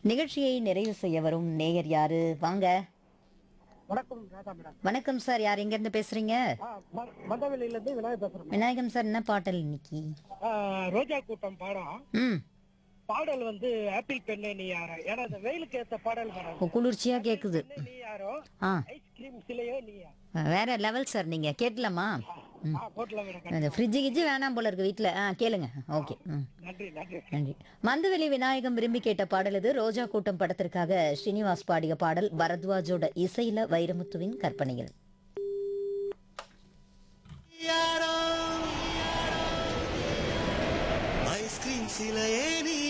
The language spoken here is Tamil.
நிகழ்ச்சியை நிறைவு செய்ய வரும் நேயர் யாரு வாங்க வணக்கம் ராதா மேடம் வணக்கம் சார் யார் எங்க இருந்து பேசுறீங்க ஆ, ம- மந்தவெளியில இருந்து விநாயகர் பேசுறேன் மேடம். விநாயகம் சார் என்ன பாட்டல் இன்னைக்கு ஆ, ரோஜா கூட்டம் பாடம் ம் பாடல் வந்து ஆப்பிள் பெண்ணே நீ யாரோ ஏன்னா இந்த வெயிலுக்கு ஏத்த பாடல் மேடம் இப்போ குளிர்ச்சியா கேக்குது பெண்ணே நீ யாரோ ஆ ஐஸ்கிரீம் சிலையோ நீயா வேற லெவல் சார் நீங்க கேட்கலாமா ஆ போட்டலாம் மேடம் அந்த ஃப்ரிட்ஜு கிஜ்ஜு வேணாம் போல இருக்கு வீட்டில் ஆ கேளுங்க ஓகே ம் நன்றி நன்றி நன்றி மந்துவெளி விநாயகம் விரும்பி கேட்ட பாடல் இது ரோஜா கூட்டம் படத்திற்காக ஸ்ரீனிவாஸ் பாடிய பாடல் பரத்வாஜோட இசையில வைரமுத்துவின் கற்பனையில் ஐஸ்கிரீம் சிலையே நீ